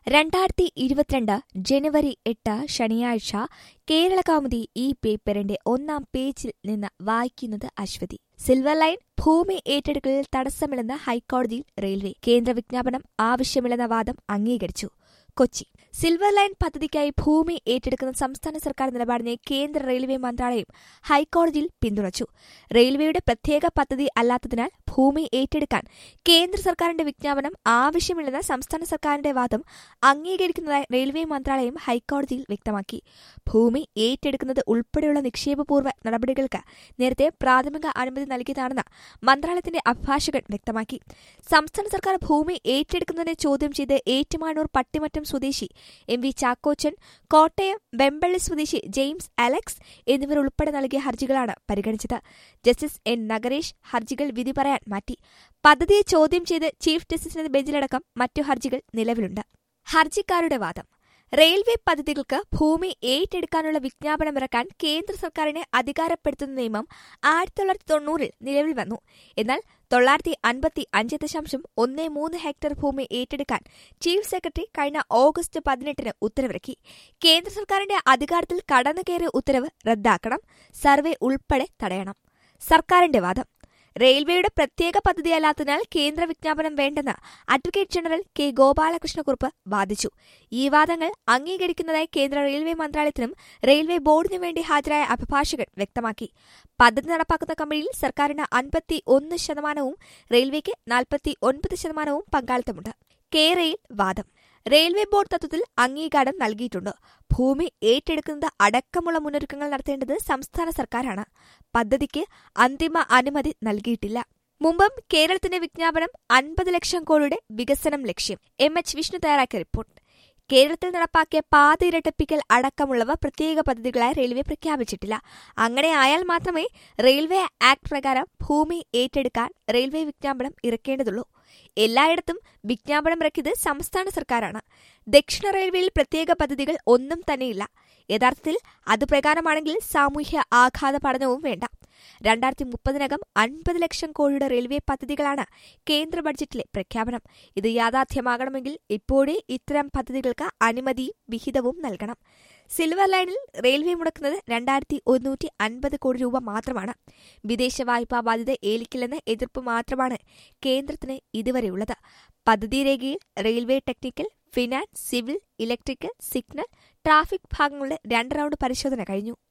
രണ്ടായിരത്തി ഇരുപത്തിരണ്ട് ജനുവരി എട്ട് ശനിയാഴ്ച കേരളകൗമുദി ഈ പേപ്പറിന്റെ ഒന്നാം പേജിൽ നിന്ന് വായിക്കുന്നത് അശ്വതി സിൽവർ ലൈൻ ഭൂമി ഏറ്റെടുക്കലിൽ തടസ്സമില്ലെന്ന് ഹൈക്കോടതിയിൽ റെയിൽവേ കേന്ദ്ര വിജ്ഞാപനം ആവശ്യമില്ലെന്ന വാദം അംഗീകരിച്ചു കൊച്ചി സിൽവർ ലൈൻ പദ്ധതിക്കായി ഭൂമി ഏറ്റെടുക്കുന്ന സംസ്ഥാന സർക്കാർ നിലപാടിനെ കേന്ദ്ര റെയിൽവേ മന്ത്രാലയം ഹൈക്കോടതിയിൽ പിന്തുണച്ചു റെയിൽവേയുടെ പ്രത്യേക പദ്ധതി അല്ലാത്തതിനാൽ ഭൂമി ഏറ്റെടുക്കാൻ കേന്ദ്ര സർക്കാരിന്റെ വിജ്ഞാപനം ആവശ്യമില്ലെന്ന സംസ്ഥാന സർക്കാരിന്റെ വാദം അംഗീകരിക്കുന്നതായി റെയിൽവേ മന്ത്രാലയം ഹൈക്കോടതിയിൽ വ്യക്തമാക്കി ഭൂമി ഏറ്റെടുക്കുന്നത് ഉൾപ്പെടെയുള്ള നിക്ഷേപപൂർവ്വ നടപടികൾക്ക് നേരത്തെ പ്രാഥമിക അനുമതി നൽകിയതാണെന്ന് മന്ത്രാലയത്തിന്റെ അഭിഭാഷകൻ വ്യക്തമാക്കി സംസ്ഥാന സർക്കാർ ഭൂമി ഏറ്റെടുക്കുന്നതിനെ ചോദ്യം ചെയ്ത് ഏറ്റുമാനൂർ പട്ടിമറ്റം സ്വദേശി എം വി ചാക്കോച്ചൻ കോട്ടയം വെമ്പള്ളി സ്വദേശി ജെയിംസ് അലക്സ് എന്നിവർ ഉൾപ്പെടെ നൽകിയ ഹർജികളാണ് പരിഗണിച്ചത് ജസ്റ്റിസ് എൻ നഗരേഷ് ഹർജികൾ വിധി പറയാൻ മാറ്റി പദ്ധതിയെ ചോദ്യം ചെയ്ത് ചീഫ് ജസ്റ്റിസിന്റെ ബെഞ്ചിലടക്കം മറ്റു ഹർജികൾ നിലവിലുണ്ട് ഹർജിക്കാരുടെ വാദം റെയിൽവേ പദ്ധതികൾക്ക് ഭൂമി ഏറ്റെടുക്കാനുള്ള വിജ്ഞാപനമിറക്കാൻ കേന്ദ്ര സർക്കാരിനെ അധികാരപ്പെടുത്തുന്ന നിയമം ആയിരത്തി തൊള്ളായിരത്തി തൊണ്ണൂറിൽ നിലവിൽ വന്നു എന്നാൽ തൊള്ളായിരത്തി അൻപത്തി അഞ്ച് ദശാംശം ഒന്ന് മൂന്ന് ഹെക്ടർ ഭൂമി ഏറ്റെടുക്കാൻ ചീഫ് സെക്രട്ടറി കഴിഞ്ഞ ഓഗസ്റ്റ് പതിനെട്ടിന് ഉത്തരവിറക്കി കേന്ദ്ര സർക്കാരിന്റെ അധികാരത്തിൽ കടന്നുകയറിയ ഉത്തരവ് റദ്ദാക്കണം സർവേ ഉൾപ്പെടെ തടയണം സർക്കാരിന്റെ വാദം റെയിൽവേയുടെ പ്രത്യേക പദ്ധതിയല്ലാത്തതിനാൽ കേന്ദ്ര വിജ്ഞാപനം വേണ്ടെന്ന് അഡ്വക്കേറ്റ് ജനറൽ കെ ഗോപാലകൃഷ്ണക്കുറുപ്പ് വാദിച്ചു ഈ വാദങ്ങൾ അംഗീകരിക്കുന്നതായി കേന്ദ്ര റെയിൽവേ മന്ത്രാലയത്തിനും റെയിൽവേ ബോർഡിനും വേണ്ടി ഹാജരായ അഭിഭാഷകൻ വ്യക്തമാക്കി പദ്ധതി നടപ്പാക്കുന്ന കമ്പനിയിൽ സർക്കാരിന് അൻപത്തി ഒന്ന് ശതമാനവും റെയിൽവേക്ക് നാൽപ്പത്തി ഒൻപത് ശതമാനവും പങ്കാളിത്തമുണ്ട് കെ റെയിൽ വാദം റെയിൽവേ ബോർഡ് തത്വത്തിൽ അംഗീകാരം നൽകിയിട്ടുണ്ട് ഭൂമി ഏറ്റെടുക്കുന്നത് അടക്കമുള്ള മുന്നൊരുക്കങ്ങൾ നടത്തേണ്ടത് സംസ്ഥാന സർക്കാരാണ് പദ്ധതിക്ക് അന്തിമ അനുമതി നൽകിയിട്ടില്ല മുമ്പും കേരളത്തിന്റെ വിജ്ഞാപനം അൻപത് ലക്ഷം കോടിയുടെ വികസനം ലക്ഷ്യം എം എച്ച് വിഷ്ണു തയ്യാറാക്കിയ റിപ്പോർട്ട് കേരളത്തിൽ നടപ്പാക്കിയ പാത ഇരട്ടിപ്പിക്കൽ അടക്കമുള്ളവ പ്രത്യേക പദ്ധതികളായി റെയിൽവേ പ്രഖ്യാപിച്ചിട്ടില്ല അങ്ങനെ ആയാൽ മാത്രമേ റെയിൽവേ ആക്ട് പ്രകാരം ഭൂമി ഏറ്റെടുക്കാൻ റെയിൽവേ വിജ്ഞാപനം ഇറക്കേണ്ടതുള്ളൂ എല്ലായിടത്തും വിജ്ഞാപനം ഇറക്കിയത് സംസ്ഥാന സർക്കാരാണ് ദക്ഷിണ റെയിൽവേയിൽ പ്രത്യേക പദ്ധതികൾ ഒന്നും തന്നെയില്ല യഥാർത്ഥത്തിൽ അത് പ്രകാരമാണെങ്കിൽ സാമൂഹ്യ ആഘാത പഠനവും വേണ്ട രണ്ടായിരത്തി മുപ്പതിനകം അൻപത് ലക്ഷം കോടിയുടെ റെയിൽവേ പദ്ധതികളാണ് കേന്ദ്ര ബഡ്ജറ്റിലെ പ്രഖ്യാപനം ഇത് യാഥാർത്ഥ്യമാകണമെങ്കിൽ ഇപ്പോഴേ ഇത്തരം പദ്ധതികൾക്ക് അനുമതിയും വിഹിതവും നൽകണം സിൽവർ ലൈനിൽ റെയിൽവേ മുടക്കുന്നത് രണ്ടായിരത്തി ഒരുന്നൂറ്റി അൻപത് കോടി രൂപ മാത്രമാണ് വിദേശ വായ്പാ ബാധ്യത ഏലിക്കില്ലെന്ന എതിർപ്പ് മാത്രമാണ് കേന്ദ്രത്തിന് ഇതുവരെയുള്ളത് പദ്ധതി രേഖയിൽ railway technical finance civil electrical signal traffic ഭാഗങ്ങളുടെ രണ്ട് റൗണ്ട് പരിശോധന കഴിഞ്ഞു